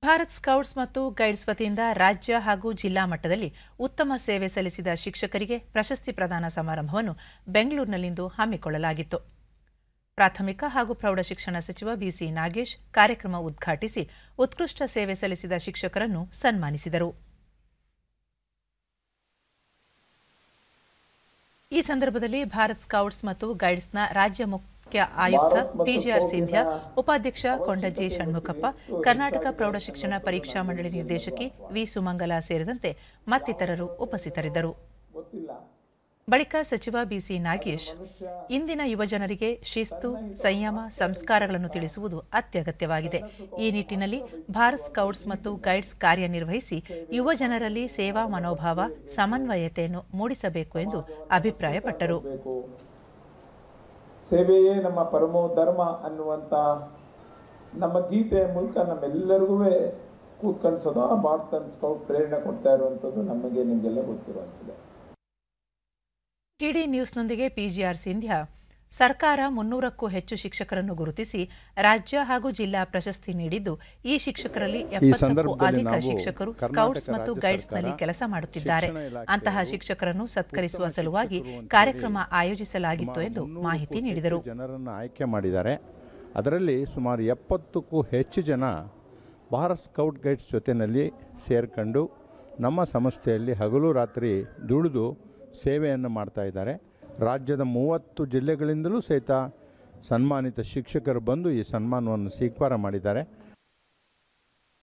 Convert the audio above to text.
Bharat scouts ಮತ್ತು guides ವತಿಯಿಂದ ರಾಜ್ಯ ಹಾಗೂ ಜಿಲ್ಲಾ ಮಟ್ಟದಲ್ಲಿ ಉತ್ತಮ ಸೇವೆ ಸಲ್ಲಿಸಿದ ಶಿಕ್ಷಕರಿಗೆ ಪ್ರಶಸ್ತಿ ಪ್ರದಾನ ಸಮಾರಂಭವನ್ನು ಬೆಂಗಳೂರಿನಲ್ಲಿಂದು ಹಮ್ಮಿಕೊಳ್ಳಲಾಗಿತ್ತು ಪ್ರಾಥಮಿಕ ಹಾಗೂ ಪ್ರೌಢಶಿಕ್ಷಣ ಸಚಿವ ಬಿಸಿ ನಾಗೇಶ್ ಕಾರ್ಯಕ್ರಮ ಉದ್ಘಾಟಿಸಿ ಉತ್ಕೃಷ್ಟ ಸೇವೆ ಸಲ್ಲಿಸಿದ ಶಿಕ್ಷಕರನ್ನು ಸನ್ಮಾನಿಸಿದರು ಈ ಸಂದರ್ಭದಲ್ಲಿ ಭಾರತ್ ಸ್ಕೌಟ್ಸ್ ಮತ್ತು ಗೈಡ್ಸ್ನ ರಾಜ್ಯ ಮುಖ್ಯ ಆಯುಕ್ತ ಪಿಜಿಆರ್ ಸಿಂಧ್ಯಾ ಉಪಾಧ್ಯಕ್ಷ ಕೊಂಡಜ್ಜಿ ಷಣ್ಮುಖಪ್ಪ ಕರ್ನಾಟಕ ಪ್ರೌಢಶಿಕ್ಷಣ ಪರೀಕ್ಷಾ ಮಂಡಳಿ ನಿರ್ದೇಶಕಿ ವಿ ಸುಮಂಗಲ ಸೇರಿದಂತೆ ಮತ್ತಿತರರು ಉಪಸ್ಥಿತರಿದ್ದರು ಬಳಿಕ ಸಚಿವ ಬಿಸಿ ನಾಗೇಶ್ ಇಂದಿನ ಯುವಜನರಿಗೆ ಶಿಸ್ತು ಸಂಯಮ ಸಂಸ್ಕಾರಗಳನ್ನು ತಿಳಿಸುವುದು ಅತ್ಯಗತ್ಯವಾಗಿದೆ ಈ ನಿಟ್ಟಿನಲ್ಲಿ ಭಾರತ್ ಸ್ಕೌಟ್ಸ್ ಮತ್ತು ಗೈಡ್ಸ್ ಕಾರ್ಯನಿರ್ವಹಿಸಿ ಯುವಜನರಲ್ಲಿ ಸೇವಾ ಮನೋಭಾವ ಸಮನ್ವಯತೆಯನ್ನು ಮೂಡಿಸಬೇಕು ಎಂದು ಅಭಿಪ್ರಾಯಪಟ್ಟರು ಸೇವೆಯೇ ನಮ್ಮ ಪರಮೋ ಧರ್ಮ ಅನ್ನುವಂಥ ನಮ್ಮ ಗೀತೆಯ ಮೂಲಕ ನಮ್ಮೆಲ್ಲರಿಗೂ ಕೂತ್ಕೊಂಡು ಸದಾ ಭಾರತ ಸ್ಕೌಟ್ ಪ್ರೇರಣೆ ಕೊಡ್ತಾ ಇರುವಂಥದ್ದು ನಮಗೆ ನಿಮಗೆಲ್ಲ ಗೊತ್ತಿರುವಂಥದ್ದು ಟಿಡಿ ನ್ಯೂಸ್ನೊಂದಿಗೆ ಪಿಜಿಆರ್ ಸಿಂಧ್ಯಾ ಸರ್ಕಾರ ಮುನ್ನೂರಕ್ಕೂ ಹೆಚ್ಚು ಶಿಕ್ಷಕರನ್ನು ಗುರುತಿಸಿ ರಾಜ್ಯ ಹಾಗೂ ಜಿಲ್ಲಾ ಪ್ರಶಸ್ತಿ ನೀಡಿದ್ದು ಈ ಶಿಕ್ಷಕರಲ್ಲಿ ಎಪ್ಪತ್ತಕ್ಕೂ ಸಂದರ್ಭದಲ್ಲಿ ಅಧಿಕ ನಾವು ಶಿಕ್ಷಕರು ಕರ್ನಾಟಕ ಸ್ಕೌಟ್ಸ್ ಮತ್ತು ರಾಜ್ಯ ಗೈಡ್ಸ್ನಲ್ಲಿ ಸರ್ಕಾರ, ಕೆಲಸ ಮಾಡುತ್ತಿದ್ದಾರೆ ಶಿಕ್ಷಣ ಇಲಾಖೆಯವರು ಅಂತಹ ಶಿಕ್ಷಕರನ್ನು ಸತ್ಕರಿಸುವ ಉತ್ತಮ ಸಲುವಾಗಿ ಶಿಕ್ಷಕರು ಅಂತ ಕಾರ್ಯಕ್ರಮ ಹೇಳಿ ಆಯೋಜಿಸಲಾಗಿತ್ತು ಸುಮಾರು ಎಂದು ಮುನ್ನೂರಕ್ಕೂ ಮಾಹಿತಿ ಹೆಚ್ಚು ನೀಡಿದರು ಜನರನ್ನು ಆಯ್ಕೆ ಮಾಡಿದ್ದಾರೆ ಅದರಲ್ಲಿ ಸುಮಾರು ಎಪ್ಪತ್ತಕ್ಕೂ ಹೆಚ್ಚು ಜನ ಭಾರತ್ ಸ್ಕೌಟ್ ಗೈಡ್ಸ್ ಜೊತೆಯಲ್ಲಿ ಸೇರ್ಕೊಂಡು ನಮ್ಮ ಸಂಸ್ಥೆಯಲ್ಲಿ ಹಗಲು ರಾತ್ರಿ ದುಡಿದು ಸೇವೆಯನ್ನು ಮಾಡ್ತಾ ಇದ್ದಾರೆ ರಾಜ್ಯದ ಮೂವತ್ತು ಜಿಲ್ಲೆಗಳಿಂದಲೂ ಸಹಿತ ಸನ್ಮಾನಿತ ಶಿಕ್ಷಕರು ಬಂದು ಈ ಸನ್ಮಾನವನ್ನು ಸ್ವೀಕಾರ ಮಾಡಿದ್ದಾರೆ